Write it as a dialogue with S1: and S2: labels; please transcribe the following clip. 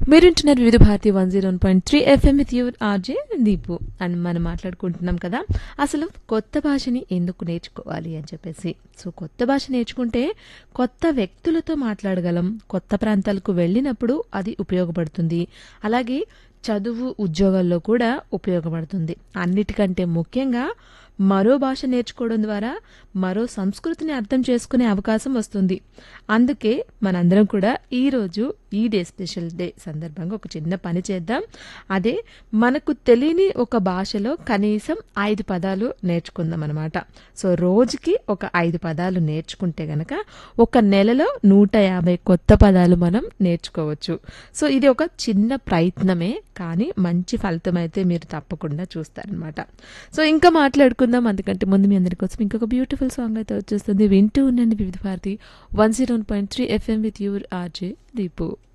S1: మీరుంటున్నారు Vividh Bharati one zero point three FM with your RJ Deepu అని మనం మాట్లాడుకుంటున్నాం కదా అసలు కొత్త భాషని ఎందుకు నేర్చుకోవాలి అని చెప్పేసి సో కొత్త భాష నేర్చుకుంటే కొత్త వ్యక్తులతో మాట్లాడగలం కొత్త ప్రాంతాలకు వెళ్ళినప్పుడు అది ఉపయోగపడుతుంది అలాగే చదువు ఉద్యోగాల్లో కూడా ఉపయోగపడుతుంది అన్నిటికంటే ముఖ్యంగా మరో భాష నేర్చుకోవడం ద్వారా మరో సంస్కృతిని అర్థం చేసుకునే అవకాశం వస్తుంది అందుకే మనందరం కూడా ఈరోజు ఈ డే స్పెషల్ డే సందర్భంగా ఒక చిన్న పని చేద్దాం అదే మనకు తెలియని ఒక భాషలో కనీసం ఐదు పదాలు నేర్చుకుందాం అనమాట సో రోజుకి ఒక ఐదు పదాలు నేర్చుకుంటే గనక ఒక నెలలో నూట యాభై కొత్త పదాలు మనం నేర్చుకోవచ్చు సో ఇది ఒక చిన్న ప్రయత్నమే కానీ మంచి ఫలితం అయితే మీరు తప్పకుండా చూస్తారనమాట సో ఇంకా మాట్లాడుకుందాం అందుకంటే ముందు మీ అందరి కోసం ఇంకొక బ్యూటిఫుల్ సాంగ్ అయితే వచ్చేస్తుంది వింటూ ఉండండి Vividh Bharati one zero point three FM with your RJ Deepu